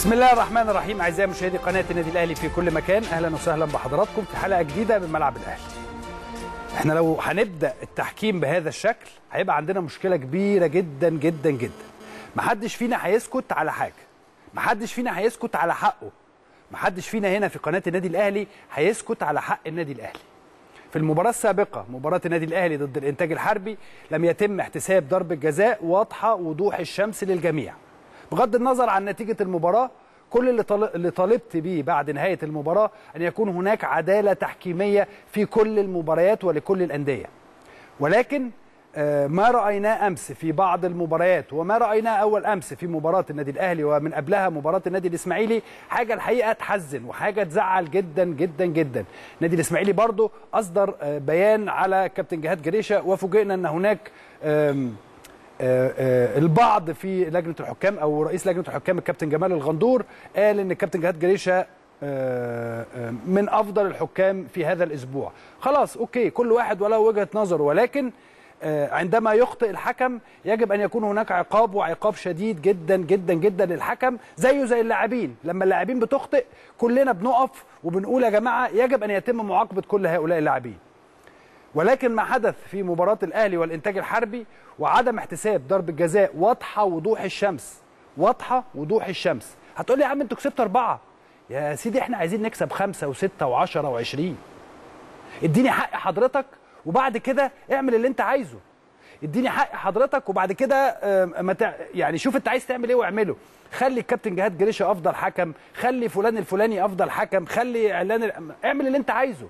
بسم الله الرحمن الرحيم اعزائي مشاهدي قناه النادي الاهلي في كل مكان اهلا وسهلا بحضراتكم في حلقه جديده من ملعب الاهلي احنا لو هنبدا التحكيم بهذا الشكل هيبقى عندنا مشكله كبيره جدا جدا جدا محدش فينا هيسكت على حاجه محدش فينا هيسكت على حقه محدش فينا هنا في قناه النادي الاهلي هيسكت على حق النادي الاهلي في المباراة السابقة مباراة النادي الأهلي ضد الإنتاج الحربي لم يتم احتساب ضربة جزاء واضحة وضوح الشمس للجميع بغض النظر عن نتيجة المباراة كل اللي طال- اللي طالبت بيه بعد نهاية المباراة أن يكون هناك عدالة تحكيمية في كل المباريات ولكل الأندية ولكن آه، ما رأيناه أمس في بعض المباريات وما رأيناه أول أمس في مباراة النادي الأهلي ومن قبلها مباراة النادي الإسماعيلي حاجة الحقيقة تحزن وحاجة تزعل جدا جدا جدا النادي الإسماعيلي برضو أصدر آه، بيان على كابتن جهاد جريشة وفوجئنا أن هناك آم، آه، آه، البعض في لجنه الحكام او رئيس لجنه الحكام الكابتن جمال الغندور قال ان الكابتن جهاد جريشه آه، آه، من افضل الحكام في هذا الاسبوع خلاص اوكي كل واحد وله وجهه نظره ولكن آه، عندما يخطئ الحكم يجب ان يكون هناك عقاب وعقاب شديد جدا جدا جدا للحكم زيه زي اللاعبين لما اللاعبين بتخطئ كلنا بنقف وبنقول يا جماعه يجب ان يتم معاقبه كل هؤلاء اللاعبين ولكن ما حدث في مباراة الأهلي والإنتاج الحربي وعدم احتساب ضربة جزاء واضحة وضوح الشمس واضحة وضوح الشمس هتقول لي يا عم انتوا كسبتوا أربعة يا سيدي احنا عايزين نكسب خمسة وستة وعشرة وعشرين اديني حق حضرتك وبعد كده اعمل اللي انت عايزه اديني حق حضرتك وبعد كده آم، ما تع... يعني شوف انت عايز تعمل ايه واعمله خلي الكابتن جهاد جريشه افضل حكم خلي فلان الفلاني افضل حكم خلي اعلان ال- اعمل اللي انت عايزه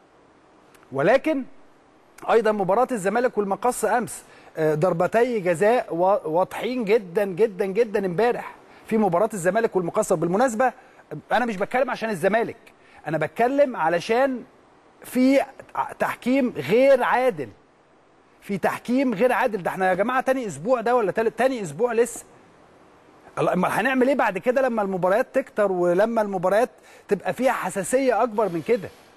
ولكن ايضا مباراه الزمالك والمقص امس آه، ضربتي جزاء وا- واضحين جدا جدا جدا امبارح في مباراه الزمالك والمقص بالمناسبه انا مش بتكلم عشان الزمالك انا بتكلم علشان في ع- تحكيم غير عادل في تحكيم غير عادل ده احنا يا جماعه تاني اسبوع ده ولا تالت تاني اسبوع لسه الله، امال هنعمل ايه بعد كده لما المباريات تكتر ولما المباريات تبقى فيها حساسيه اكبر من كده